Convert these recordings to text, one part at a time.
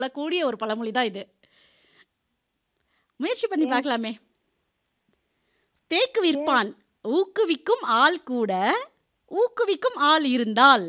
சொல்லக்கூடிய ஒரு பழமொழி தான் இது முயற்சி பண்ணி பார்க்கலாமே தேக்கு விற்பான் ஊக்குவிக்கும் ஆள் கூட ஊக்குவிக்கும் ஆள் இருந்தால்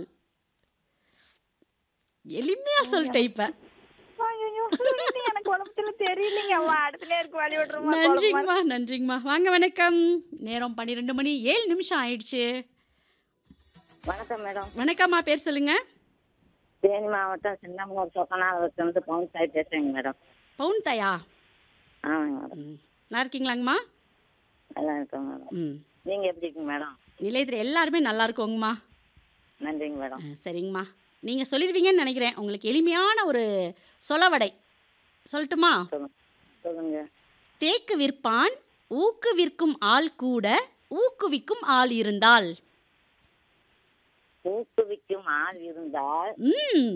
எளிமையா சொல்லிட்டேன் இப்ப ஐயையோ, சொல்லுங்க, எனக்கு குழப்பத்துல தெரியலைங்க அம்மா அடுத்த நேருக்கு வழி விட்டுருமா குழப்பமா நன்றிங்கம்மா நன்றிங்கம்மா வாங்க வணக்கம் நேரம் பன்னிரெண்டு மணி ஏழு நிமிஷம் ஆயிடுச்சு வணக்கம் மேடம் வணக்கம்மா பேர் சொல்லுங்க தேனி மாவட்டம் சின்னமனூர் சொக்கநாதத்துலேருந்து பவுன் சாய் பேசுறேங்க மேடம் பவுன் தயா ஆமாங்க மேடம் ம். நல்லா இருக்கீங்களாங்கம்மா நல்லா இருக்கேன் மேடம் ம் நீங்கள் எப்படி இருக்கீங்க மேடம் நிலையத்தில் எல்லாருமே நல்லா இருக்கோங்கம்மா நன்றிங்க மேடம் ஆ, சரிங்கம்மா நீங்கள் சொல்லிடுவீங்கன்னு நினைக்கிறேன் உங்களுக்கு எளிமையான ஒரு சொலவடை சொல்லட்டுமா சொல்லுங்க சொல்லுங்க தேக்கு விற்பான் ஊக்குவிற்கும் ஆள் கூட ஊக்குவிக்கும் ஆள் இருந்தால் ஊக்குவிக்கும் ஆள் இருந்தால் ம்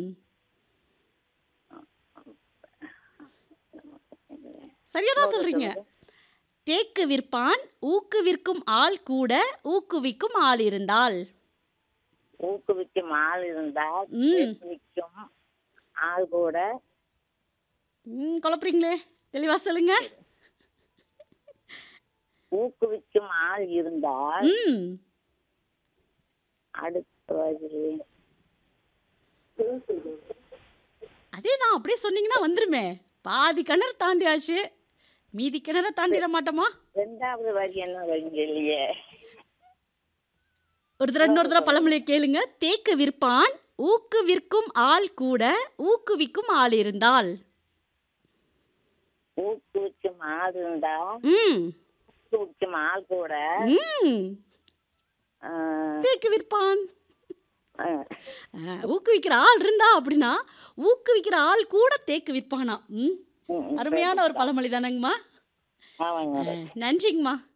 சரியா தான் சொல்றீங்க தேக்கு விற்பான் ஊக்குவிற்கும் ஆள் கூட ஊக்குவிக்கும் ஆள் இருந்தால் ஊக்குவிக்கும் ஆள் இருந்தால் ம். ஊக்குவிக்கும் ஆள் கூட ம் குழப்புறீங்களே தெளிவா சொல்லுங்க ஊக்குவிக்கும் ஆள் இருந்தால் ம் அடுத்த வழி அதே தான் அப்படியே சொன்னீங்கன்னா வந்துருமே பாதி கிணறு தாண்டியாச்சு மீதி கிணற தாண்டிட மாட்டோமா ரெண்டாவது வழி என்ன வழி இல்லையே ஒரு தடவை இன்னொரு தடவை பழமொழியை கேளுங்க தேக்கு விற்பான் ஊக்குவிற்கும் ஆள் கூட ஊக்குவிக்கும் ஆள் இருந்தால் ஊக்குவிக்கும் ஆள் இருந்தால் ம் ஊக்குவிக்கும் ஆள் கூட ம் ஆ, தேக்கு விற்பான் ஆ, ஆ, ஊக்குவிக்கிற ஆள் இருந்தா அப்படின்னா ஊக்குவிக்கிற ஆள் கூட தேக்கு விற்பானா ம் ம், ம். அருமையான ஒரு பழமொழி தானங்கம்மா ஆமாங்க ஆ, நன்றிங்கம்மா